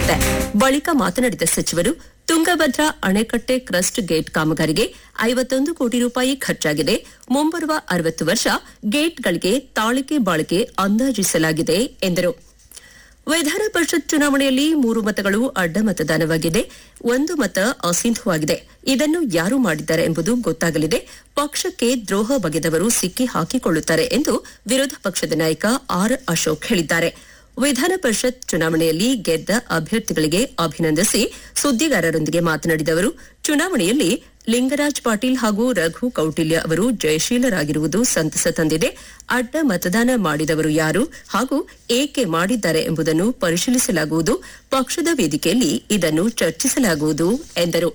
ನೀಡಲಾಗಿದೆ ಬಳಿಕ ಮಾತನಾಡಿದ ಸಚಿವರು ತುಂಗಭದ್ರಾ ಅಣೆಕಟ್ಟೆ ಕ್ರಸ್ಟ್ ಗೇಟ್ ಕಾಮಗಾರಿಗೆ ಐವತ್ತೊಂದು ಕೋಟಿ ರೂಪಾಯಿ ಖರ್ಚಾಗಿದೆ ಮುಂಬರುವ ಅರವತ್ತು ವರ್ಷ ಗೇಟ್ಗಳಿಗೆ ತಾಳಿಕೆ ಬಾಳಿಕೆ ಅಂದಾಜಿಸಲಾಗಿದೆ ಎಂದರು ವಿಧಾನ ಪರಿಷತ್ ಚುನಾವಣೆಯಲ್ಲಿ ಮೂರು ಮತಗಳು ಅಡ್ಡ ಮತದಾನವಾಗಿದೆ ಒಂದು ಮತ ಅಸಿಂಧುವಾಗಿದೆ ಇದನ್ನು ಯಾರು ಮಾಡಿದ್ದಾರೆ ಎಂಬುದು ಗೊತ್ತಾಗಲಿದೆ ಪಕ್ಷಕ್ಕೆ ದ್ರೋಹ ಬಗೆದವರು ಸಿಕ್ಕಿ ಹಾಕಿಕೊಳ್ಳುತ್ತಾರೆ ಎಂದು ವಿರೋಧ ಪಕ್ಷದ ನಾಯಕ ಆರ್ ಅಶೋಕ್ ಹೇಳಿದ್ದಾರೆ ವಿಧಾನ ಪರಿಷತ್ ಚುನಾವಣೆಯಲ್ಲಿ ಗೆದ್ದ ಅಭ್ಯರ್ಥಿಗಳಿಗೆ ಅಭಿನಂದಿಸಿ ಸುದ್ದಿಗಾರರೊಂದಿಗೆ ಮಾತನಾಡಿದ ಅವರು ಚುನಾವಣೆಯಲ್ಲಿ ಲಿಂಗರಾಜ್ ಪಾಟೀಲ್ ಹಾಗೂ ರಘು ಕೌಟಿಲ್ಯ ಅವರು ಜಯಶೀಲರಾಗಿರುವುದು ಸಂತಸ ತಂದಿದೆ ಅಡ್ಡ ಮತದಾನ ಮಾಡಿದವರು ಯಾರು ಹಾಗೂ ಏಕೆ ಮಾಡಿದ್ದಾರೆ ಎಂಬುದನ್ನು ಪರಿಶೀಲಿಸಲಾಗುವುದು ಪಕ್ಷದ ವೇದಿಕೆಯಲ್ಲಿ ಇದನ್ನು ಚರ್ಚಿಸಲಾಗುವುದು ಎಂದರು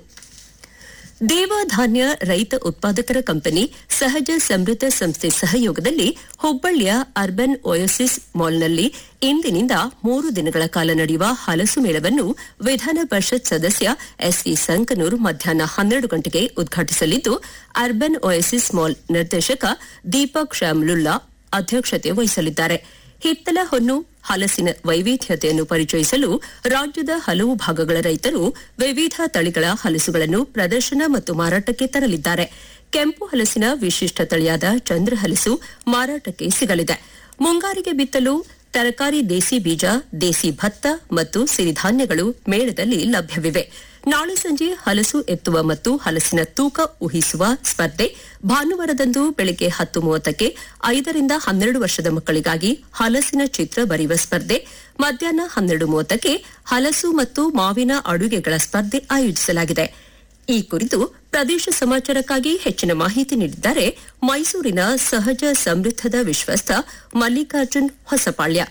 ದೇವಧಾನ್ಯ ರೈತ ಉತ್ಪಾದಕರ ಕಂಪನಿ ಸಹಜ ಸಮೃದ್ಧ ಸಂಸ್ಥೆ ಸಹಯೋಗದಲ್ಲಿ ಹುಬ್ಬಳ್ಳಿಯ ಅರ್ಬನ್ ಒಯಸಿಸ್ ಮಾಲ್ನಲ್ಲಿ ಇಂದಿನಿಂದ ಮೂರು ದಿನಗಳ ಕಾಲ ನಡೆಯುವ ಹಲಸು ಮೇಳವನ್ನು ವಿಧಾನ ಪರಿಷತ್ ಸದಸ್ಯ ಎಸ್ವಿ ಸಂಕನೂರ್ ಮಧ್ಯಾಹ್ನ ಹನ್ನೆರಡು ಗಂಟೆಗೆ ಉದ್ಘಾಟಿಸಲಿದ್ದು ಅರ್ಬನ್ ಒಯಸಿಸ್ ಮಾಲ್ ನಿರ್ದೇಶಕ ದೀಪಕ್ ಶ್ಯಾಮ್ಲುಲ್ಲಾ ಅಧ್ಯಕ್ಷತೆ ವಹಿಸಲಿದ್ದಾರೆ ಹಿತ್ತಲ ಹೊನ್ನು ಹಲಸಿನ ವೈವಿಧ್ಯತೆಯನ್ನು ಪರಿಚಯಿಸಲು ರಾಜ್ಯದ ಹಲವು ಭಾಗಗಳ ರೈತರು ವಿವಿಧ ತಳಿಗಳ ಹಲಸುಗಳನ್ನು ಪ್ರದರ್ಶನ ಮತ್ತು ಮಾರಾಟಕ್ಕೆ ತರಲಿದ್ದಾರೆ ಕೆಂಪು ಹಲಸಿನ ವಿಶಿಷ್ಟ ತಳಿಯಾದ ಚಂದ್ರ ಹಲಸು ಮಾರಾಟಕ್ಕೆ ಸಿಗಲಿದೆ ಮುಂಗಾರಿಗೆ ಬಿತ್ತಲು ತರಕಾರಿ ದೇಸಿ ಬೀಜ ದೇಸಿ ಭತ್ತ ಮತ್ತು ಸಿರಿಧಾನ್ಯಗಳು ಮೇಳದಲ್ಲಿ ಲಭ್ಯವಿವೆ ನಾಳೆ ಸಂಜೆ ಹಲಸು ಎತ್ತುವ ಮತ್ತು ಹಲಸಿನ ತೂಕ ಊಹಿಸುವ ಸ್ಪರ್ಧೆ ಭಾನುವಾರದಂದು ಬೆಳಗ್ಗೆ ಹತ್ತು ಮೂವತ್ತಕ್ಕೆ ಐದರಿಂದ ಹನ್ನೆರಡು ವರ್ಷದ ಮಕ್ಕಳಿಗಾಗಿ ಹಲಸಿನ ಚಿತ್ರ ಬರೆಯುವ ಸ್ಪರ್ಧೆ ಮಧ್ಯಾಹ್ನ ಹನ್ನೆರಡು ಮೂವತ್ತಕ್ಕೆ ಹಲಸು ಮತ್ತು ಮಾವಿನ ಅಡುಗೆಗಳ ಸ್ಪರ್ಧೆ ಆಯೋಜಿಸಲಾಗಿದೆ ಈ ಕುರಿತು ಪ್ರದೇಶ ಸಮಾಚಾರಕ್ಕಾಗಿ ಹೆಚ್ಚಿನ ಮಾಹಿತಿ ನೀಡಿದ್ದಾರೆ ಮೈಸೂರಿನ ಸಹಜ ಸಮೃದ್ಧದ ವಿಶ್ವಸ್ಥ ಮಲ್ಲಿಕಾರ್ಜುನ್ ಹೊಸಪಾಳ್ಯ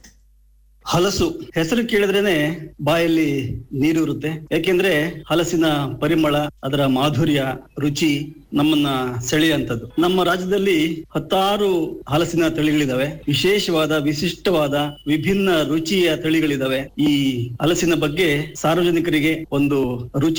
ಹಲಸು ಹೆಸರು ಕೇಳಿದ್ರೇನೆ ಬಾಯಲ್ಲಿ ನೀರೂರುತ್ತೆ ಯಾಕೆಂದ್ರೆ ಹಲಸಿನ ಪರಿಮಳ ಅದರ ಮಾಧುರ್ಯ ರುಚಿ ನಮ್ಮನ್ನ ಸೆಳೆಯುವಂಥದ್ದು ನಮ್ಮ ರಾಜ್ಯದಲ್ಲಿ ಹತ್ತಾರು ಹಲಸಿನ ತಳಿಗಳಿದಾವೆ ವಿಶೇಷವಾದ ವಿಶಿಷ್ಟವಾದ ವಿಭಿನ್ನ ರುಚಿಯ ತಳಿಗಳಿದಾವೆ ಈ ಹಲಸಿನ ಬಗ್ಗೆ ಸಾರ್ವಜನಿಕರಿಗೆ ಒಂದು ರುಚಿ